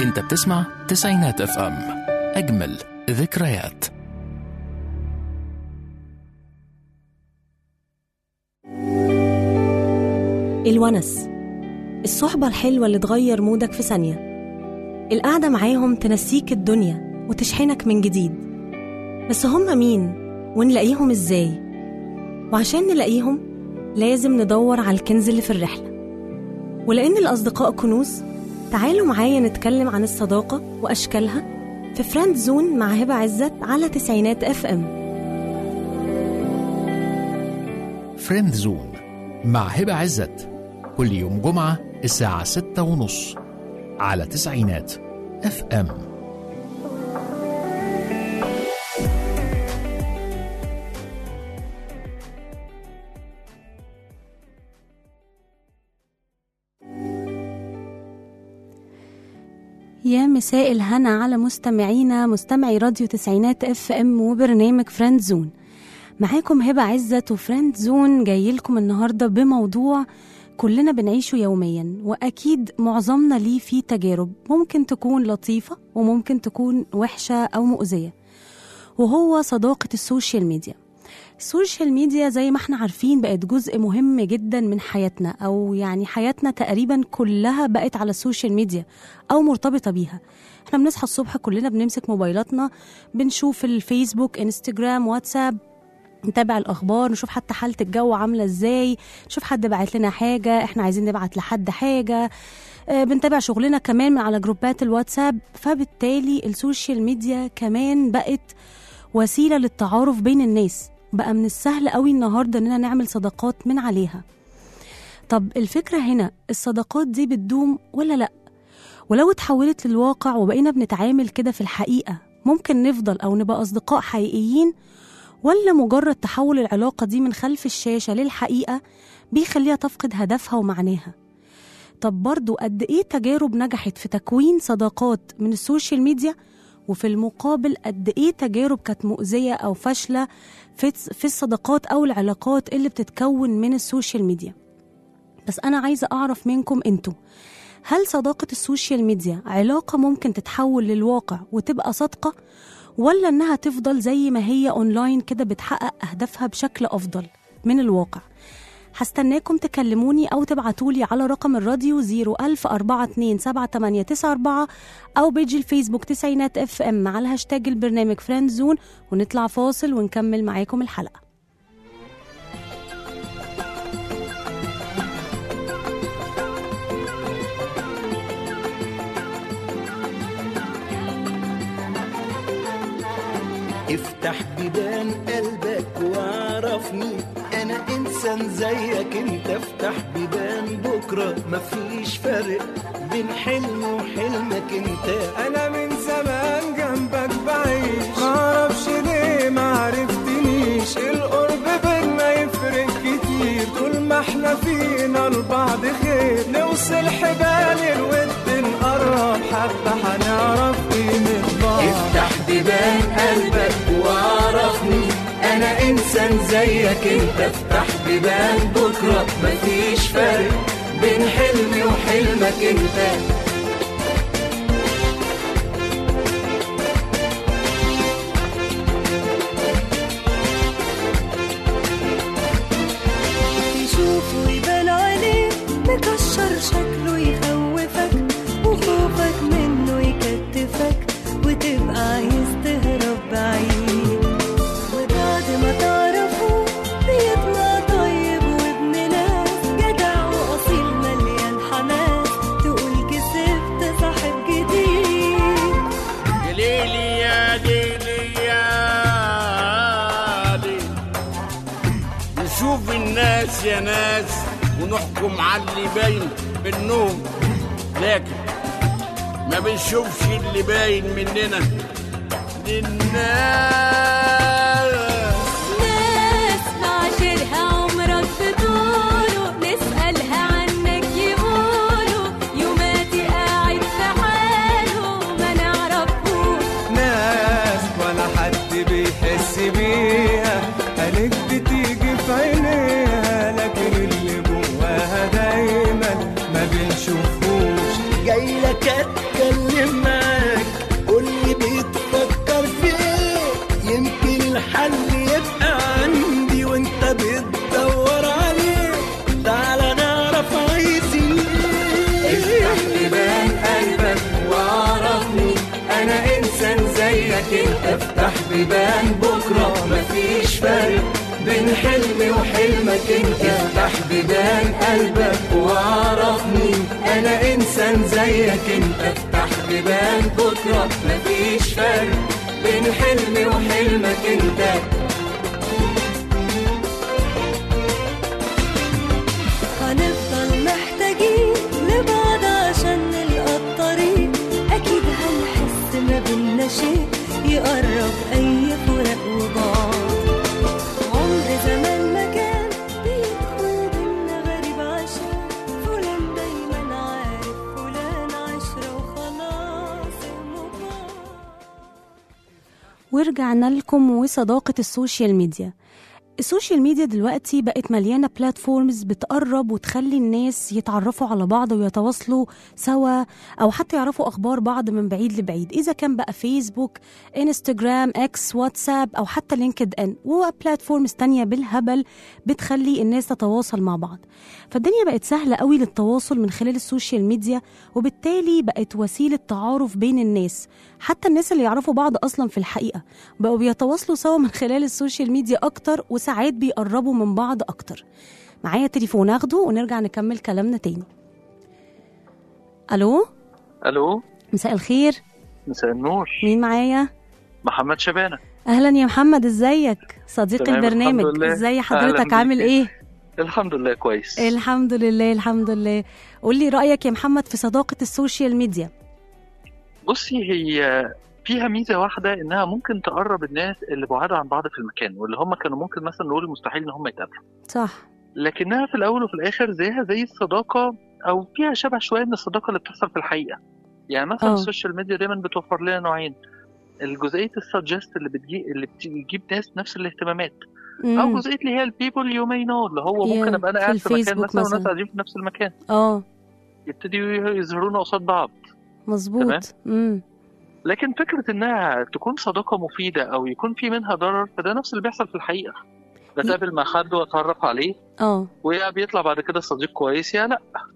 انت بتسمع تسعينات اف ام اجمل ذكريات الونس الصحبة الحلوة اللي تغير مودك في ثانية القعدة معاهم تنسيك الدنيا وتشحنك من جديد بس هم مين ونلاقيهم ازاي وعشان نلاقيهم لازم ندور على الكنز اللي في الرحلة ولأن الأصدقاء كنوز تعالوا معايا نتكلم عن الصداقة وأشكالها في فريند زون مع هبة عزت على تسعينات اف ام فريند زون مع هبة عزت كل يوم جمعة الساعة ستة ونص على تسعينات اف ام يا مساء الهنا على مستمعينا مستمعي راديو تسعينات اف ام وبرنامج فريند زون معاكم هبة عزت وفريند زون جاي لكم النهاردة بموضوع كلنا بنعيشه يوميا وأكيد معظمنا ليه فيه تجارب ممكن تكون لطيفة وممكن تكون وحشة أو مؤذية وهو صداقة السوشيال ميديا السوشيال ميديا زي ما احنا عارفين بقت جزء مهم جدا من حياتنا او يعني حياتنا تقريبا كلها بقت على السوشيال ميديا او مرتبطه بيها احنا بنصحى الصبح كلنا بنمسك موبايلاتنا بنشوف الفيسبوك انستجرام واتساب نتابع الاخبار نشوف حتى حاله الجو عامله ازاي نشوف حد بعت لنا حاجه احنا عايزين نبعت لحد حاجه آه، بنتابع شغلنا كمان من على جروبات الواتساب فبالتالي السوشيال ميديا كمان بقت وسيله للتعارف بين الناس بقى من السهل قوي النهارده اننا نعمل صداقات من عليها طب الفكره هنا الصداقات دي بتدوم ولا لا ولو اتحولت للواقع وبقينا بنتعامل كده في الحقيقه ممكن نفضل او نبقى اصدقاء حقيقيين ولا مجرد تحول العلاقه دي من خلف الشاشه للحقيقه بيخليها تفقد هدفها ومعناها طب برضو قد ايه تجارب نجحت في تكوين صداقات من السوشيال ميديا وفي المقابل قد ايه تجارب كانت مؤذيه او فاشله في في الصداقات او العلاقات اللي بتتكون من السوشيال ميديا بس انا عايزه اعرف منكم انتوا هل صداقه السوشيال ميديا علاقه ممكن تتحول للواقع وتبقى صادقه ولا انها تفضل زي ما هي اونلاين كده بتحقق اهدافها بشكل افضل من الواقع هستناكم تكلموني أو تبعتولي على رقم الراديو 010427894 أو بيج الفيسبوك تسعينات اف ام على هاشتاج البرنامج فريند زون ونطلع فاصل ونكمل معاكم الحلقة افتح بيبان قلبك واعرفني انا انسان زيك انت افتح بيبان بكره مفيش فرق بين حلم وحلمك انت انا من زمان جنبك بعيش معرفش ليه معرفتنيش القرب بينا يفرق كتير طول ما احنا فينا لبعض خير نوصل حبال الود نقرب حبة هنعرف قيمة بعض افتح بيبان قلبك واعرفني انا انسان زيك انت افتح بيبان بكره مفيش فرق بين حلمي وحلمك انت يشوفه يبان عليه مكشر شكله يخوفك وخوفك منه يكتفك وتبقى عايز تهرب بعيد وبعد ما تعرفه بيطلع طيب وابن ناس جدع واصيل مليان حماس تقول كسبت صاحب جديد يا ليلي يا ليلي يا ليلي نشوف الناس يا ناس ونحكم على اللي باين منهم لكن ما بنشوفش اللي باين مننا للناس ناس معاشرها عمرك بطوله نسألها عنك يقولوا يوماتي قاعد في حاله ما نعرفوش ناس ولا حد بيحس بيها قالك بتيجي في عينيها لكن اللي جواها دايما ما بنشوفوش جاي لك اتكلم انت افتح بيبان بكرة مفيش فرق بين حلمي وحلمك انت افتح بيبان قلبك واعرفني انا انسان زيك انت افتح بيبان بكرة مفيش فرق بين حلمي وحلمك انت هنفضل محتاجين لبعض عشان نلقى الطريق أكيد هنحس ما بينا شيء يقرب أي فراق وبعض عمر زمان ما كان بيدخل بينا غريب عشان فلان دايما عارف فلان عشرة وخلاص المبارك ورجعنا لكم وصداقة السوشيال ميديا السوشيال ميديا دلوقتي بقت مليانة بلاتفورمز بتقرب وتخلي الناس يتعرفوا على بعض ويتواصلوا سوا أو حتى يعرفوا أخبار بعض من بعيد لبعيد إذا كان بقى فيسبوك انستجرام اكس واتساب أو حتى لينكد ان وبلاتفورمز تانية بالهبل بتخلي الناس تتواصل مع بعض فالدنيا بقت سهلة قوي للتواصل من خلال السوشيال ميديا وبالتالي بقت وسيلة تعارف بين الناس حتى الناس اللي يعرفوا بعض أصلا في الحقيقة بقوا بيتواصلوا سوا من خلال السوشيال ميديا أكتر وساعات بيقربوا من بعض أكتر معايا تليفون أخده ونرجع نكمل كلامنا تاني ألو الو مساء الخير مساء النور مين معايا محمد شبانه أهلا يا محمد إزيك صديق تمام، البرنامج الحمد لله. إزاي أهلاً حضرتك بيك. عامل إيه الحمد لله كويس الحمد لله الحمد لله قول لي رأيك يا محمد في صداقة السوشيال ميديا بصي هي فيها ميزه واحده انها ممكن تقرب الناس اللي بعاد عن بعض في المكان واللي هم كانوا ممكن مثلا نقول مستحيل ان هم يتقابلوا صح لكنها في الاول وفي الاخر زيها زي الصداقه او فيها شبه شويه من الصداقه اللي بتحصل في الحقيقه يعني مثلا آه. السوشيال ميديا دايما بتوفر لنا نوعين الجزئيه السجست اللي بتجي اللي بتجيب ناس نفس الاهتمامات او مم. جزئيه اللي هي البيبل يو ماي نو اللي هو Yeah، ممكن ابقى انا في قاعد في مكان الفيسبوك مثلا مثلاً. وناس قاعدين في نفس المكان اه يبتدوا يظهرونا قصاد بعض مظبوط امم لكن فكره انها تكون صداقه مفيده او يكون في منها ضرر فده نفس اللي بيحصل في الحقيقه بتقابل مع حد واتعرف عليه اه ويا بيطلع بعد كده صديق كويس يا لا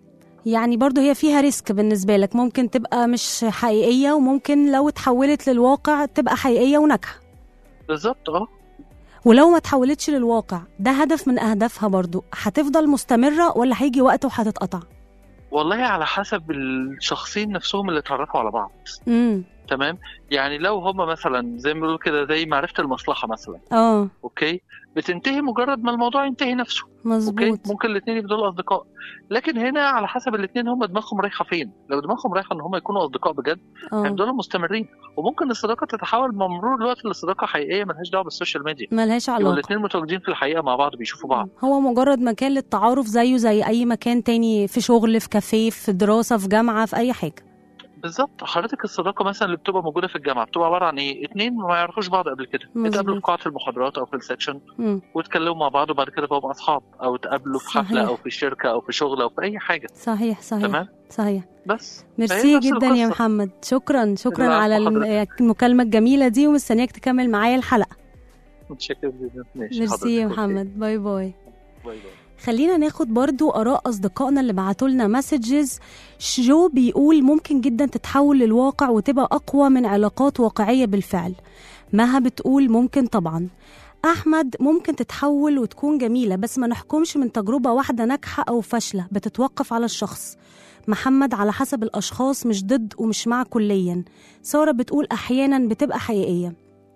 يعني برضو هي فيها ريسك بالنسبة لك ممكن تبقى مش حقيقية وممكن لو اتحولت للواقع تبقى حقيقية وناجحة بالظبط اه ولو ما اتحولتش للواقع ده هدف من أهدافها برضو هتفضل مستمرة ولا هيجي وقت وهتتقطع والله على حسب الشخصين نفسهم اللي اتعرفوا على بعض امم تمام يعني لو هما مثلا زي ما بيقولوا كده زي معرفه المصلحه مثلا اه اوكي بتنتهي مجرد ما الموضوع ينتهي نفسه اوكي مظبوط ممكن الاثنين يفضلوا اصدقاء لكن هنا على حسب الاثنين هم دماغهم رايحه فين لو دماغهم رايحه ان هم يكونوا اصدقاء بجد اه هيفضلوا مستمرين وممكن الصداقه تتحول مع مرور الوقت لصداقه حقيقيه ملهاش دعوه بالسوشيال ميديا ملهاش يبقوا علاقة الاثنين متواجدين في الحقيقه مع بعض بيشوفوا بعض هو مجرد مكان للتعارف زيه زي أي مكان تاني في شغل في كافيه في دراسة في جامعة في أي حاجة بالظبط حضرتك الصداقه مثلا اللي بتبقى موجوده في الجامعه بتبقى عباره عن ايه اثنين ما يعرفوش بعض قبل كده مظبوط. اتقابلوا في قاعه المحاضرات او في السكشن مم. واتكلموا مع بعض وبعد كده بقوا اصحاب او اتقابلوا في حفله صحيح. او في شركه او في شغل او في اي حاجه صحيح صحيح تمام صحيح بس فهي ميرسي نفس جدا يا القصة. محمد شكرا شكرا العفو على الم- حضرتك. المكالمة الجميلة دي ومستنياك تكمل معايا الحلقة متشكر جدا ماشي ميرسي يا حضرتك. محمد باي باي باي باي خلينا ناخد برضو آراء أصدقائنا اللي بعتوا لنا مسجز جو بيقول ممكن جدا تتحول للواقع وتبقى أقوى من علاقات واقعية بالفعل مها بتقول ممكن طبعا أحمد ممكن تتحول وتكون جميلة بس ما نحكمش من تجربة واحدة ناجحة أو فاشلة بتتوقف على الشخص محمد على حسب الأشخاص مش ضد ومش مع كليا سارة بتقول أحيانا بتبقى حقيقية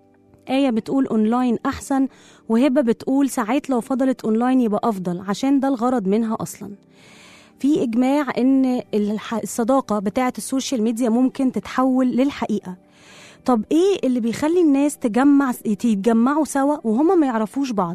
آية بتقول أونلاين أحسن وهبة بتقول ساعات لو فضلت أونلاين يبقى أفضل عشان ده الغرض منها أصلا في إجماع إن الح- الصداقة بتاعة السوشيال ميديا ممكن تتحول للحقيقة طب إيه اللي بيخلي الناس تجمع يتجمعوا سوا وهما ما يعرفوش بعض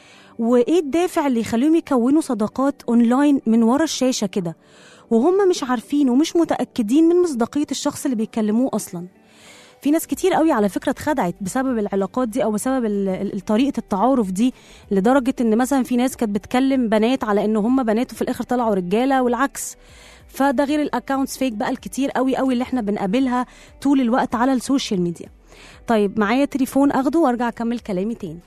وإيه الدافع اللي يخليهم يكونوا صداقات أونلاين من ورا الشاشة كده وهم مش عارفين ومش متأكدين من مصداقية الشخص اللي بيكلموه أصلا في ناس كتير قوي على فكره اتخدعت بسبب العلاقات دي او بسبب ال- ال- طريقه التعارف دي لدرجه ان مثلا في ناس كانت بتكلم بنات على ان هم بنات وفي الاخر طلعوا رجاله والعكس فده غير الاكونتس فيك بقى الكتير قوي قوي اللي احنا بنقابلها طول الوقت على السوشيال ميديا طيب معايا تليفون اخده وارجع اكمل كلامي تاني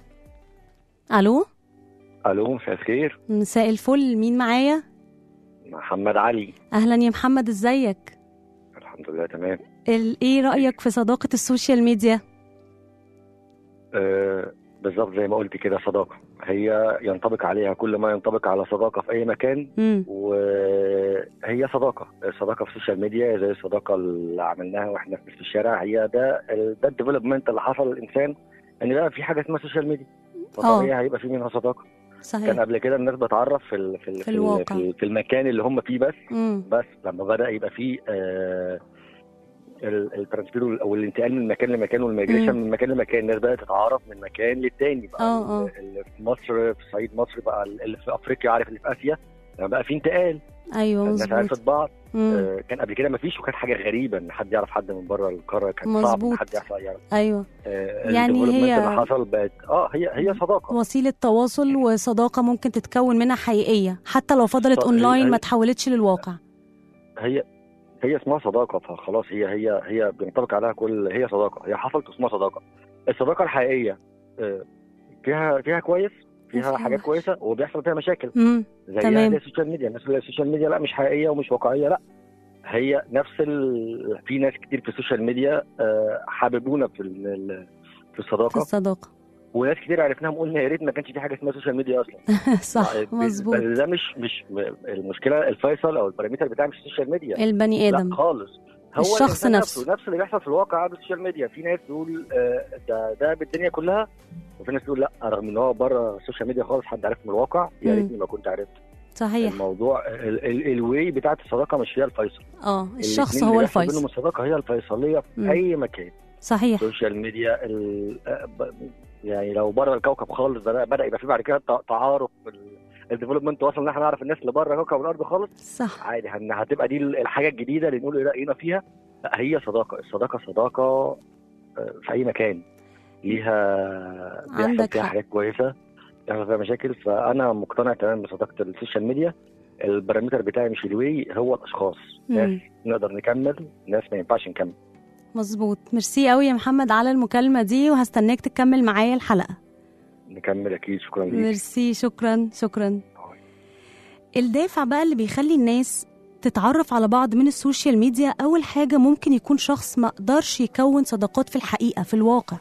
الو الو مساء الخير مساء الفل مين معايا محمد علي اهلا يا محمد ازيك الحمد لله تمام ال- ايه رايك في صداقه السوشيال ميديا آه بالظبط زي ما قلت كده صداقه هي ينطبق عليها كل ما ينطبق على صداقه في اي مكان مم. وهي صداقه الصداقه في السوشيال ميديا زي الصداقه اللي عملناها واحنا في الشارع هي ده ال- ده الديفلوبمنت اللي حصل للانسان ان بقى في حاجه اسمها سوشيال ميديا فطبيعي هيبقى في منها صداقه كان صحيح قبل كده الناس بتعرف في ال- في ال- في الواقع. في, ال- في المكان اللي هم فيه بس مم. بس لما بدا يبقى فيه آه ال- الترانسفير وال- او الانتقال من مكان لمكان والميجريشن مم. من مكان لمكان الناس بدات تتعرف من مكان للتاني بقى آه، آه. ال- اللي في مصر في صعيد مصر بقى اللي في افريقيا عارف اللي في اسيا لما بقى في انتقال ايوه الناس مظبوط عرفت بعض مم. آه كان قبل كده ما فيش وكانت حاجه غريبه ان حد يعرف حد من بره القاره كان صعب مظبوط. ان حد يعرف يعرف ايوه آه يعني الdevelopment هي- اللي حصل بقت اه هي هي صداقه وسيلة تواصل وصداقة ممكن تتكون منها حقيقية حتى لو فضلت صح، اونلاين هي- ما تحولتش للواقع هي هي اسمها صداقه فخلاص هي هي هي بينطبق عليها كل هي صداقه هي حصلت اسمها صداقه الصداقه الحقيقيه آه، فيها فيها كويس فيها فيها حاجات كويسه وبيحصل فيها مشاكل امم زي تمام. زي السوشيال ميديا الناس اللي السوشيال ميديا لا مش حقيقيه ومش واقعيه لا هي نفس ال... في ناس كتير في السوشيال ميديا آه، حاببونا في ال... ال- في في الصداقه الصداقة وناس كتير عرفناهم قلنا يا ريت ما كانش في حاجه اسمها سوشيال ميديا اصلا صح ب- مظبوط بس ده مش مش المشكله الفيصل او البارامتر بتاع مش السوشيال ميديا البني آدم لا خالص هو الشخص الإنسان نفسه. نفس اللي بيحصل في الواقع على السوشيال ميديا في ناس تقول آه، ده ده بالدنيا كلها وفي ناس تقول لا رغم ان هو بره السوشيال ميديا خالص حد عارف من الواقع يا مم. ريتني ما كنت عرفت صحيح الموضوع ال- ال- الواي بتاعت الصداقه مش هي الفيصل اه الشخص الاتنين هو اللي بيحصل الفيصل بينهم الصداقه هي الفيصليه في مم. اي مكان صحيح السوشيال ميديا ال- آه، ب- يعني لو بره الكوكب خالص ده بدا يبقى في بعد كده تع- تعارف الديفلوبمنت وصل ان احنا نعرف الناس اللي بره كوكب الارض خالص صح عادي هن- هتبقى دي الحاجه الجديده اللي نقول ايه راينا فيها لا هي صداقه الصداقه صداقه آه، في اي مكان ليها بيحصل عندك فيها حق. حاجات كويسه بيحصل فيها مشاكل فانا مقتنع تماما بصداقه السوشيال ميديا البارامتر بتاعي مش الواي هو الاشخاص ناس مم. نقدر نكمل ناس ما ينفعش نكمل مظبوط ميرسي قوي يا محمد على المكالمة دي وهستناك تكمل معايا الحلقة نكمل اكيد شكرا ليك ميرسي شكرا شكرا الدافع بقى اللي بيخلي الناس تتعرف على بعض من السوشيال ميديا أول حاجة ممكن يكون شخص ما قدرش يكون صداقات في الحقيقة في الواقع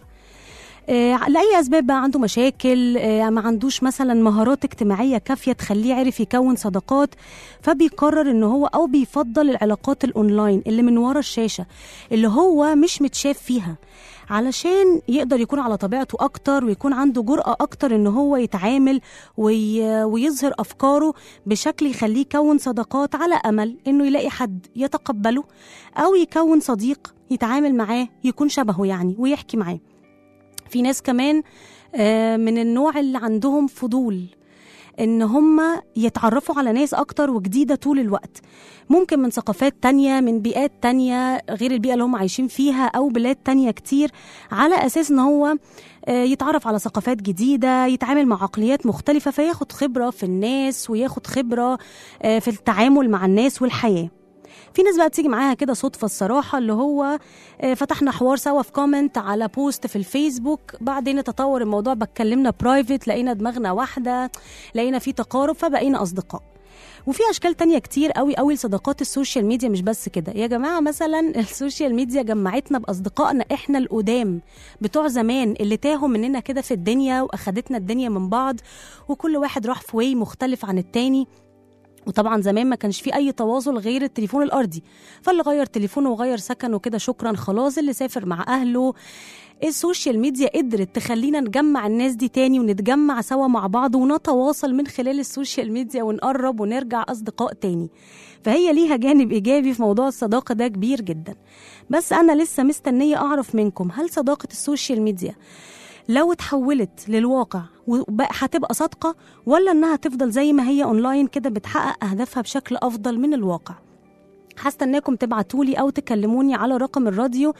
آه، لأي أسباب بقى عنده مشاكل آه، ما عندوش مثلا مهارات اجتماعية كافية تخليه يعرف يكون صداقات فبيقرر إن هو أو بيفضل العلاقات الأونلاين اللي من ورا الشاشة اللي هو مش متشاف فيها علشان يقدر يكون على طبيعته أكتر ويكون عنده جرأة أكتر إن هو يتعامل وي... ويظهر أفكاره بشكل يخليه يكون صداقات على أمل إنه يلاقي حد يتقبله أو يكون صديق يتعامل معاه يكون شبهه يعني ويحكي معاه في ناس كمان آه، من النوع اللي عندهم فضول ان هم يتعرفوا على ناس اكتر وجديده طول الوقت ممكن من ثقافات تانية من بيئات تانية غير البيئة اللي هم عايشين فيها أو بلاد تانية كتير على أساس إن هو آه، يتعرف على ثقافات جديدة يتعامل مع عقليات مختلفة فياخد خبرة في الناس وياخد خبرة آه، في التعامل مع الناس والحياة في ناس بقى بتيجي معاها كده صدفة الصراحة اللي هو آه، فتحنا حوار سوا في كومنت على بوست في الفيسبوك بعدين تطور الموضوع بتكلمنا برايفت لقينا دماغنا واحدة لقينا في تقارب فبقينا أصدقاء وفي اشكال تانية كتير قوي قوي لصداقات السوشيال ميديا مش بس كده يا جماعه مثلا السوشيال ميديا جمعتنا باصدقائنا احنا القدام بتوع زمان اللي تاهوا مننا كده في الدنيا واخدتنا الدنيا من بعض وكل واحد راح في واي مختلف عن التاني وطبعا زمان ما كانش في اي تواصل غير التليفون الارضي فاللي غير تليفونه وغير سكنه كده شكرا خلاص اللي سافر مع اهله السوشيال ميديا قدرت تخلينا نجمع الناس دي تاني ونتجمع سوا مع بعض ونتواصل من خلال السوشيال ميديا ونقرب ونرجع أصدقاء تاني فهي ليها جانب إيجابي في موضوع الصداقة ده كبير جدا بس أنا لسه مستنية أعرف منكم هل صداقة السوشيال ميديا لو اتحولت للواقع وبقى هتبقى صادقة ولا إنها تفضل زي ما هي أونلاين كده بتحقق أهدافها بشكل أفضل من الواقع هستناكم تبعتولي أو تكلموني على رقم الراديو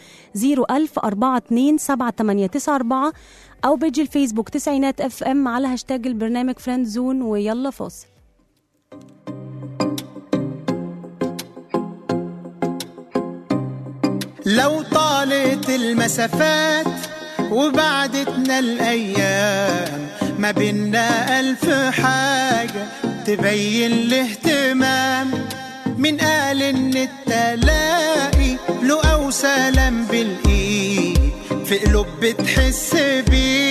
01042 أو بيج الفيسبوك تسعينات اف ام على هاشتاج البرنامج فريند زون ويلا فاصل لو طالت المسافات وبعدتنا الأيام ما بينا ألف حاجة تبين الاهتمام من قال إن التلاقي له أو سلام بالإيد في قلوب بتحس بيه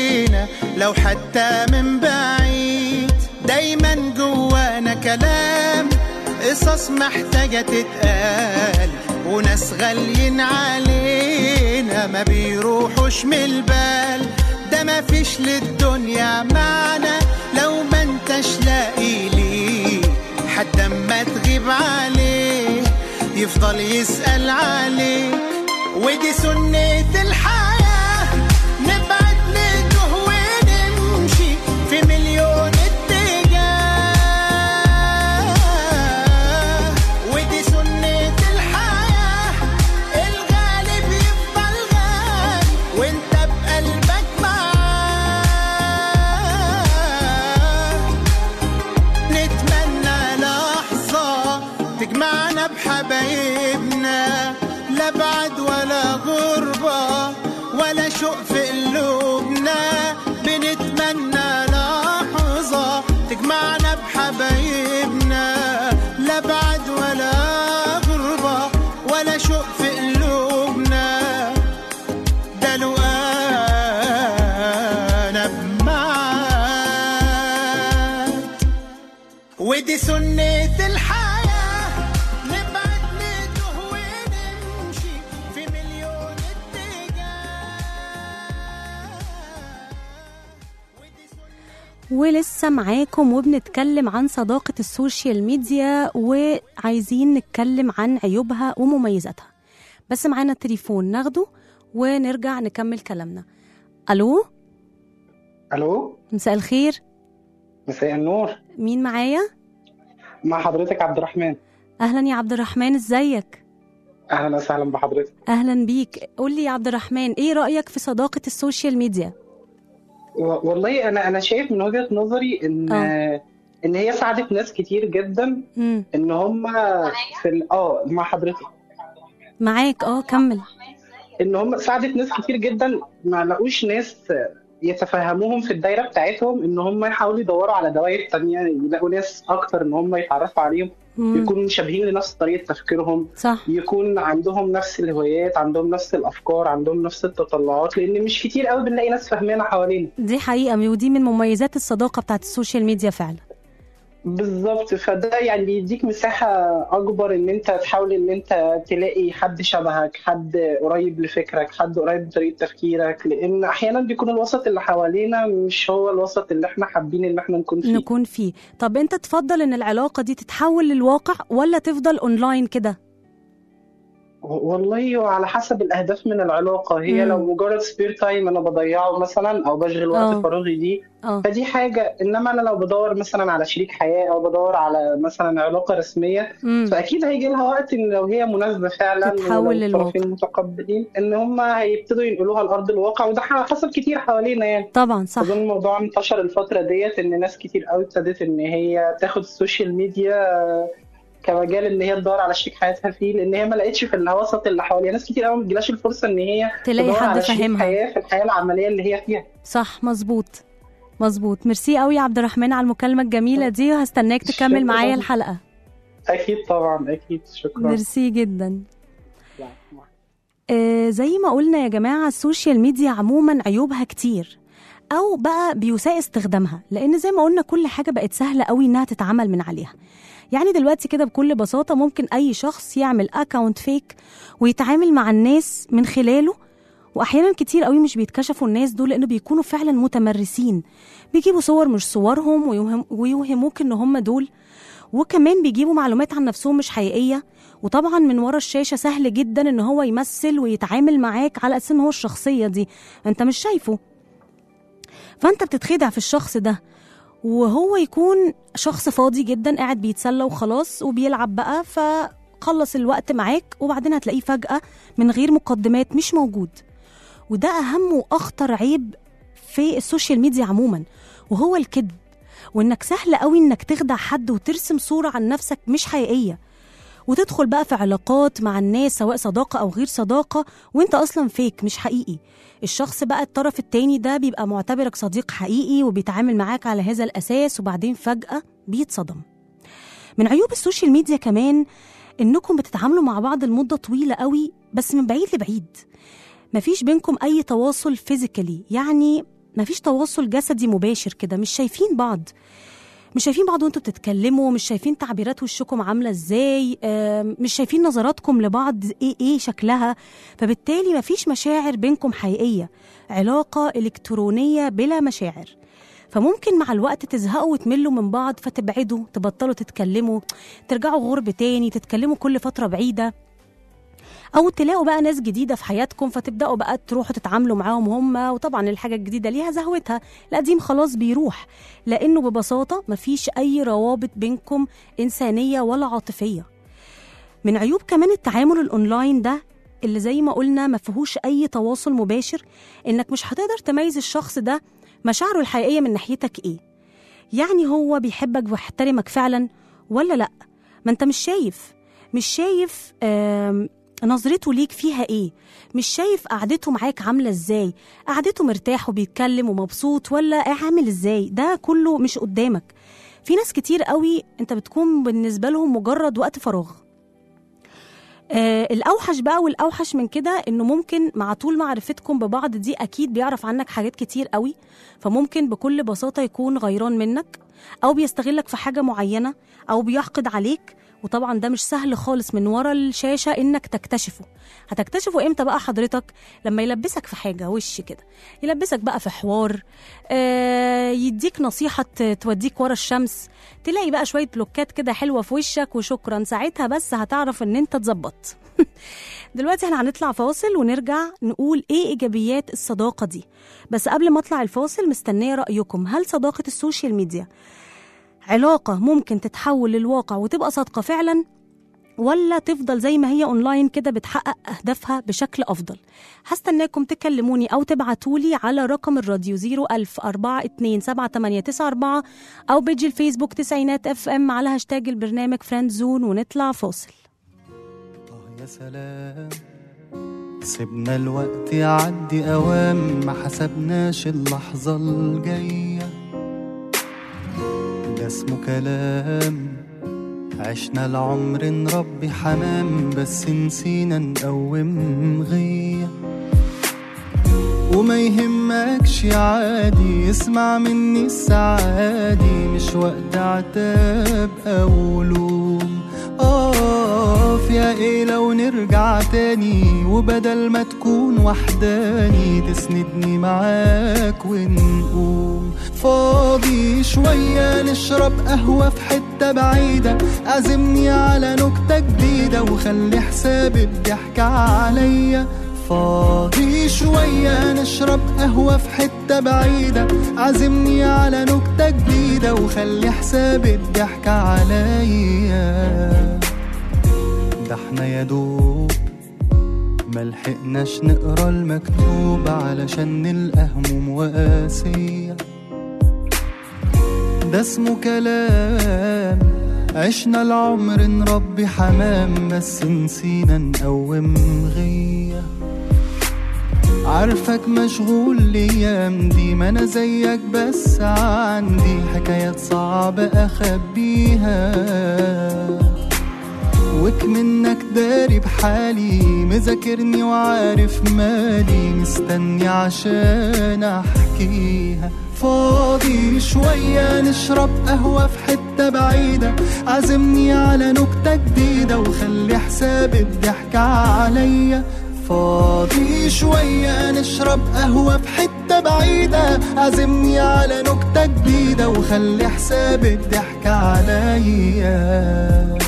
لو حتى من بعيد دايما جوانا كلام قصص محتاجة تتقال وناس غاليين علينا ما بيروحوش من البال ده ما فيش للدنيا معنى لو ما انتش لاقي ليه حتى اما تغيب عليه يفضل يسأل عليك ودي سنة الحياة نبعد نتوه ونمشي في مليون اتجاه ودي سنة الحياة الغالب يفضل غالي وانت بقلبك معاه نتمنى لحظة تجمعنا بحبايبنا لا بعد ولا غربة ولا شوق في قلوبنا بنتمنى لحظة تجمعنا بحبايبنا لا بعد ولا غربة ولا شوق في قلوبنا ده لو انا بمعاك ودي سنة الحياة نبعد نتوه ونمشي في مليون ولسه معاكم وبنتكلم عن صداقة السوشيال ميديا وعايزين نتكلم عن عيوبها ومميزاتها بس معانا التليفون ناخده ونرجع نكمل كلامنا ألو الو مساء الخير مساء النور مين معايا؟ مع حضرتك عبد الرحمن أهلا يا عبد الرحمن ازيك؟ اهلا وسهلا بحضرتك أهلا بيك قول لي يا عبد الرحمن إيه رأيك في صداقة السوشيال ميديا؟ و- والله انا انا شايف من وجهة نظري ان آه. ان هي ساعدت ناس كتير جدا مم. ان هم في ال- اه مع حضرتك معاك اه كمل ان هم ساعدت ناس كتير جدا ما لقوش ناس يتفهموهم في الدايره بتاعتهم ان هم يحاولوا يدوروا على دوائر تانية يلاقوا ناس اكتر ان هم يتعرفوا عليهم مم. يكونوا شبيهين لنفس طريقه تفكيرهم صح يكون عندهم نفس الهوايات عندهم نفس الافكار عندهم نفس التطلعات لان مش كتير قوي بنلاقي ناس فاهمانا حوالينا دي حقيقة ودي من مميزات الصداقة بتاعت السوشيال ميديا فعلا بالظبط فده يعني بيديك مساحة أكبر إن أنت تحاول إن أنت تلاقي حد شبهك حد قريب لفكرك حد قريب لطريقة تفكيرك لأن أحيانا بيكون الوسط اللي حوالينا مش هو الوسط اللي إحنا حابين إن إحنا نكون فيه نكون فيه طب انت تفضل ان العلاقة دي تتحول للواقع ولا تفضل اونلاين كده والله هو على حسب الأهداف من العلاقة هي مم. لو مجرد سبير تايم أنا بضيعه مثلا أو بشغل آه. وقت فراغي دي اه فدي حاجة إنما أنا لو بدور مثلا على شريك حياة أو بدور على مثلا علاقة رسمية مم. فاكيد هيجي لها وقت ان لو هي مناسبه فعلا تتحول ولو للواقع. الطرفين متقبلين ان هم هيبتدوا ينقلوها لارض الواقع وده حصل كتير حوالينا يعني طبعا صح اظن الموضوع انتشر الفتره ديت ان ناس كتير قوي ابتدت ان هي تاخد السوشيال ميديا كمجال ان هي تدور على شريك حياتها فيه لان هي ما لقتش في الوسط اللي حواليها ناس كتير قوي ما بتجيلهاش الفرصه ان هي تلاقي تدور حد على شريك فاهمها. حياه في الحياه العمليه اللي هي فيها صح مظبوط مظبوط ميرسي قوي يا عبد الرحمن على المكالمة الجميلة دي وهستناك تكمل شكراً. معايا الحلقة اكيد طبعا اكيد شكرا ميرسي جدا آه زي ما قلنا يا جماعة السوشيال ميديا عموما عيوبها كتير أو بقى بيساء استخدامها لأن زي ما قلنا كل حاجة بقت سهلة قوي إنها تتعمل من عليها يعني دلوقتي كده بكل بساطة ممكن أي شخص يعمل أكاونت فيك ويتعامل مع الناس من خلاله واحيانا كتير قوي مش بيتكشفوا الناس دول لانه بيكونوا فعلا متمرسين بيجيبوا صور مش صورهم ويوهم ويوهموك ان هم دول وكمان بيجيبوا معلومات عن نفسهم مش حقيقيه وطبعا من ورا الشاشه سهل جدا ان هو يمثل ويتعامل معاك على اساس ان هو الشخصيه دي انت مش شايفه فانت بتتخدع في الشخص ده وهو يكون شخص فاضي جدا قاعد بيتسلى وخلاص وبيلعب بقى فخلص الوقت معاك وبعدين هتلاقيه فجأة من غير مقدمات مش موجود وده أهم وأخطر عيب في السوشيال ميديا عموما وهو الكذب وإنك سهل قوي إنك تخدع حد وترسم صورة عن نفسك مش حقيقية وتدخل بقى في علاقات مع الناس سواء صداقة أو غير صداقة وانت أصلا فيك مش حقيقي الشخص بقى الطرف التاني ده بيبقى معتبرك صديق حقيقي وبيتعامل معاك على هذا الأساس وبعدين فجأة بيتصدم من عيوب السوشيال ميديا كمان انكم بتتعاملوا مع بعض لمدة طويلة قوي بس من بعيد لبعيد مفيش بينكم أي تواصل فيزيكالي يعني مفيش تواصل جسدي مباشر كده مش شايفين بعض مش شايفين بعض وانتوا بتتكلموا مش شايفين تعبيرات وشكم عامله ازاي آم، مش شايفين نظراتكم لبعض ايه ايه شكلها فبالتالي مفيش مشاعر بينكم حقيقيه علاقه الكترونيه بلا مشاعر فممكن مع الوقت تزهقوا وتملوا من بعض فتبعدوا تبطلوا تتكلموا ترجعوا غرب تاني تتكلموا كل فتره بعيده او تلاقوا بقى ناس جديده في حياتكم فتبداوا بقى تروحوا تتعاملوا معاهم هم وطبعا الحاجه الجديده ليها زهوتها القديم خلاص بيروح لانه ببساطه مفيش اي روابط بينكم انسانيه ولا عاطفيه من عيوب كمان التعامل الاونلاين ده اللي زي ما قلنا ما فيهوش اي تواصل مباشر انك مش هتقدر تميز الشخص ده مشاعره الحقيقيه من ناحيتك ايه يعني هو بيحبك ويحترمك فعلا ولا لا ما انت مش شايف مش شايف آم، نظرته ليك فيها ايه مش شايف قعدته معاك عامله ازاي قعدته مرتاح وبيتكلم ومبسوط ولا عامل ازاي ده كله مش قدامك في ناس كتير قوي انت بتكون بالنسبه لهم مجرد وقت فراغ آه الاوحش بقى والاوحش من كده انه ممكن مع طول معرفتكم ببعض دي اكيد بيعرف عنك حاجات كتير قوي فممكن بكل بساطه يكون غيران منك او بيستغلك في حاجه معينه او بيحقد عليك وطبعا ده مش سهل خالص من ورا الشاشه انك تكتشفه هتكتشفه امتى بقى حضرتك لما يلبسك في حاجه وش كده يلبسك بقى في حوار آه يديك نصيحه ت- توديك ورا الشمس تلاقي بقى شويه بلوكات كده حلوه في وشك وشكرا ساعتها بس هتعرف ان انت اتظبطت دلوقتي احنا هنطلع فاصل ونرجع نقول ايه ايجابيات الصداقه دي بس قبل ما اطلع الفاصل مستنيه رايكم هل صداقه السوشيال ميديا علاقه ممكن تتحول للواقع وتبقى صادقه فعلا ولا تفضل زي ما هي اونلاين كده بتحقق اهدافها بشكل افضل هستناكم تكلموني او تبعتولي على رقم الراديو 01000 427 او بيج الفيسبوك تسعينات اف ام على هاشتاج البرنامج فريند زون ونطلع فاصل يا سلام سيبنا الوقت يعدي أوام ما حسبناش اللحظة الجاية ده اسمه كلام عشنا العمر نربي حمام بس نسينا نقوم غية وما يهمكش عادي اسمع مني السعادي مش وقت عتاب أو لوم اقف يا ايه لو نرجع تاني وبدل ما تكون وحداني تسندني معاك ونقوم فاضي شوية نشرب قهوة في حتة بعيدة عزمني على نكتة جديدة وخلي حساب الضحك عليا فاضي شوية نشرب قهوة في حتة بعيدة عزمني على نكتة جديدة وخلي حساب الضحك عليا ده احنا يا دوب ملحقناش نقرا المكتوب علشان نلقى هموم وقاسية ده اسمه كلام عشنا العمر نربي حمام بس نسينا نقوم غيه عارفك مشغول الايام دي ما انا زيك بس عندي حكايات صعبة اخبيها وك منك داري بحالي مذاكرني وعارف مالي مستني عشان احكيها فاضي شوية نشرب قهوة في حتة بعيدة عزمني على نكتة جديدة وخلي حساب الضحك عليا فاضي شوية نشرب قهوة في حتة بعيدة عزمني على نكتة جديدة وخلي حساب الضحك عليا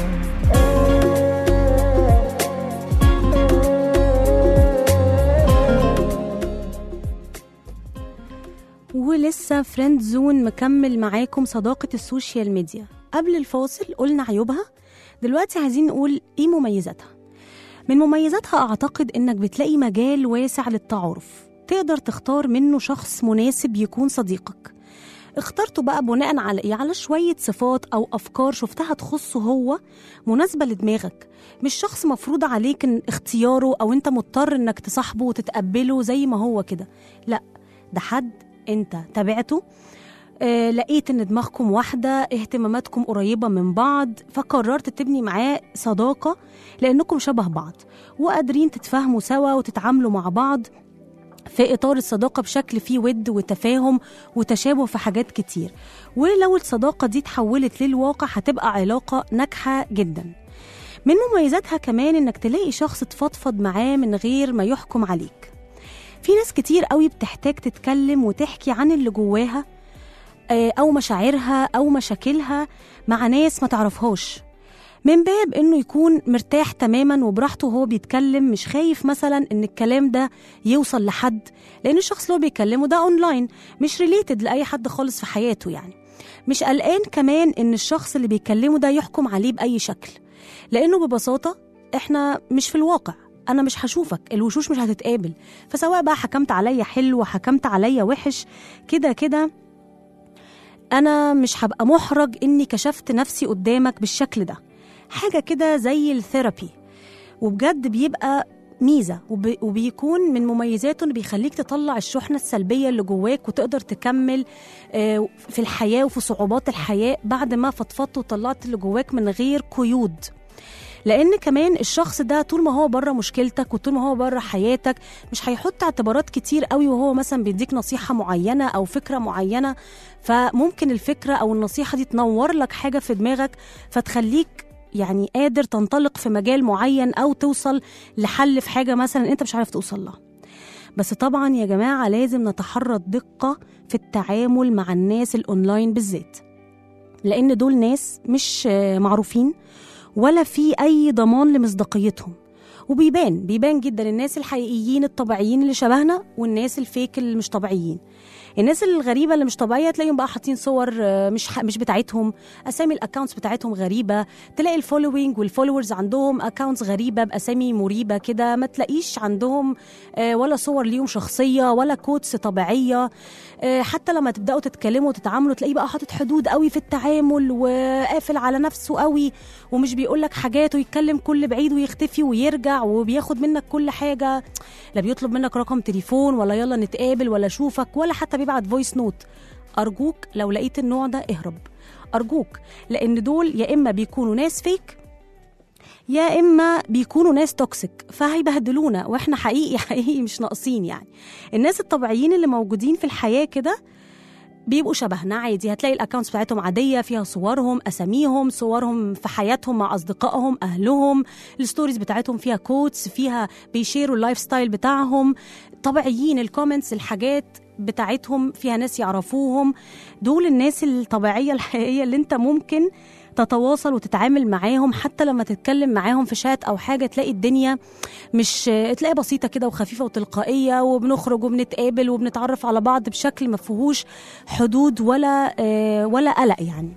ولسه فريند زون مكمل معاكم صداقة السوشيال ميديا قبل الفاصل قلنا عيوبها دلوقتي عايزين نقول ايه مميزاتها من مميزاتها اعتقد انك بتلاقي مجال واسع للتعارف تقدر تختار منه شخص مناسب يكون صديقك اخترته بقى بناء على ايه على شوية صفات او افكار شفتها تخصه هو مناسبة لدماغك مش شخص مفروض عليك إن اختياره او انت مضطر انك تصاحبه وتتقبله زي ما هو كده لا ده حد انت تابعته آه لقيت ان دماغكم واحدة اهتماماتكم قريبة من بعض فقررت تبني معاه صداقة لانكم شبه بعض وقادرين تتفاهموا سوا وتتعاملوا مع بعض في إطار الصداقة بشكل فيه ود وتفاهم وتشابه في حاجات كتير ولو الصداقة دي اتحولت للواقع هتبقى علاقة ناجحة جدا من مميزاتها كمان إنك تلاقي شخص تفضفض معاه من غير ما يحكم عليك في ناس كتير قوي بتحتاج تتكلم وتحكي عن اللي جواها آه، أو مشاعرها أو مشاكلها مع ناس ما تعرفهاش من باب انه يكون مرتاح تماما وبراحته وهو بيتكلم مش خايف مثلا ان الكلام ده يوصل لحد لان الشخص اللي هو بيكلمه ده اونلاين مش ريليتد لاي حد خالص في حياته يعني مش قلقان كمان ان الشخص اللي بيكلمه ده يحكم عليه باي شكل لانه ببساطه احنا مش في الواقع انا مش هشوفك الوشوش مش هتتقابل فسواء بقى حكمت عليا حلو حكمت عليا وحش كده كده انا مش هبقى محرج اني كشفت نفسي قدامك بالشكل ده حاجه كده زي الثيرابي وبجد بيبقى ميزه وب- وبيكون من مميزاته انه بيخليك تطلع الشحنه السلبيه اللي جواك وتقدر تكمل آه، في الحياه وفي صعوبات الحياه بعد ما فضفضت وطلعت اللي جواك من غير قيود لان كمان الشخص ده طول ما هو بره مشكلتك وطول ما هو بره حياتك مش هيحط اعتبارات كتير قوي وهو مثلا بيديك نصيحه معينه او فكره معينه فممكن الفكره او النصيحه دي تنور لك حاجه في دماغك فتخليك يعني قادر تنطلق في مجال معين او توصل لحل في حاجه مثلا انت مش عارف توصل لها بس طبعا يا جماعه لازم نتحرى الدقه في التعامل مع الناس الاونلاين بالذات لان دول ناس مش آه، معروفين ولا في اي ضمان لمصداقيتهم وبيبان بيبان جدا الناس الحقيقيين الطبيعيين اللي شبهنا والناس الفيك اللي مش طبيعيين الناس الغريبه اللي مش طبيعيه تلاقيهم بقى حاطين صور آه، مش ح- مش بتاعتهم اسامي الاكونتس بتاعتهم غريبه تلاقي الفولوينج والفولورز عندهم اكونتس غريبه باسامي مريبه كده ما تلاقيش عندهم آه، ولا صور ليهم شخصيه ولا كوتس طبيعيه آه، حتى لما تبداوا تتكلموا وتتعاملوا تلاقيه بقى حاطط حدود قوي في التعامل وقافل على نفسه قوي ومش بيقول لك حاجات ويتكلم كل بعيد ويختفي ويرجع وبياخد منك كل حاجه لا بيطلب منك رقم تليفون ولا يلا نتقابل ولا اشوفك ولا حتى بيبعت فويس نوت ارجوك لو لقيت النوع ده اهرب ارجوك لان دول يا اما بيكونوا ناس فيك يا اما بيكونوا ناس توكسيك فهيبهدلونا واحنا حقيقي حقيقي مش ناقصين يعني الناس الطبيعيين اللي موجودين في الحياه كده بيبقوا شبهنا عادي هتلاقي الاكونتس بتاعتهم عاديه فيها صورهم اساميهم صورهم في حياتهم مع اصدقائهم اهلهم الستوريز بتاعتهم فيها كوتس فيها بيشيروا اللايف ستايل بتاعهم طبيعيين الكومنتس الحاجات بتاعتهم فيها ناس يعرفوهم دول الناس الطبيعيه الحقيقيه اللي انت ممكن تتواصل وتتعامل معاهم حتى لما تتكلم معاهم في شات او حاجه تلاقي الدنيا مش تلاقي بسيطه كده وخفيفه وتلقائيه وبنخرج وبنتقابل وبنتعرف على بعض بشكل ما فيهوش حدود ولا آه، ولا قلق يعني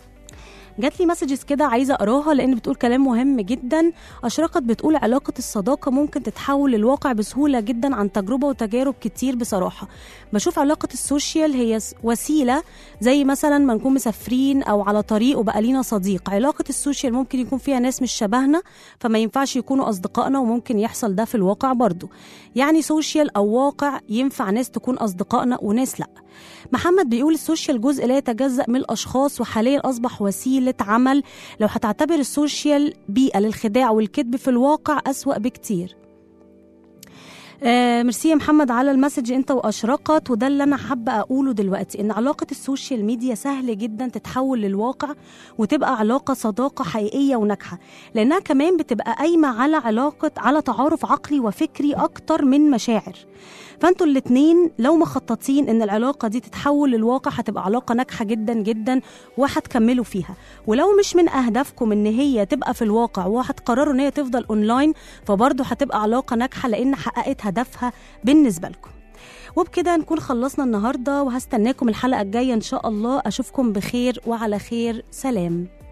جات لي مسجز كده عايزه اقراها لان بتقول كلام مهم جدا اشرقت بتقول علاقه الصداقه ممكن تتحول للواقع بسهوله جدا عن تجربه وتجارب كتير بصراحه بشوف علاقه السوشيال هي س- وسيله زي مثلا ما نكون مسافرين او على طريق وبقى لينا صديق علاقه السوشيال ممكن يكون فيها ناس مش شبهنا فما ينفعش يكونوا اصدقائنا وممكن يحصل ده في الواقع برضو يعني سوشيال او واقع ينفع ناس تكون اصدقائنا وناس لا محمد بيقول السوشيال جزء لا يتجزأ من الأشخاص وحاليا أصبح وسيلة عمل لو هتعتبر السوشيال بيئة للخداع والكذب في الواقع أسوأ بكتير آه ميرسي يا محمد على المسج انت واشرقت وده اللي انا حابه اقوله دلوقتي ان علاقه السوشيال ميديا سهل جدا تتحول للواقع وتبقى علاقه صداقه حقيقيه وناجحه لانها كمان بتبقى قايمه على علاقه على تعارف عقلي وفكري اكتر من مشاعر فانتوا الاتنين لو مخططين ان العلاقه دي تتحول للواقع هتبقى علاقه ناجحه جدا جدا وهتكملوا فيها ولو مش من اهدافكم ان هي تبقى في الواقع وهتقرروا ان هي تفضل اونلاين فبرضه هتبقى علاقه ناجحه لان حققت هدفها بالنسبه لكم وبكده نكون خلصنا النهارده وهستناكم الحلقه الجايه ان شاء الله اشوفكم بخير وعلى خير سلام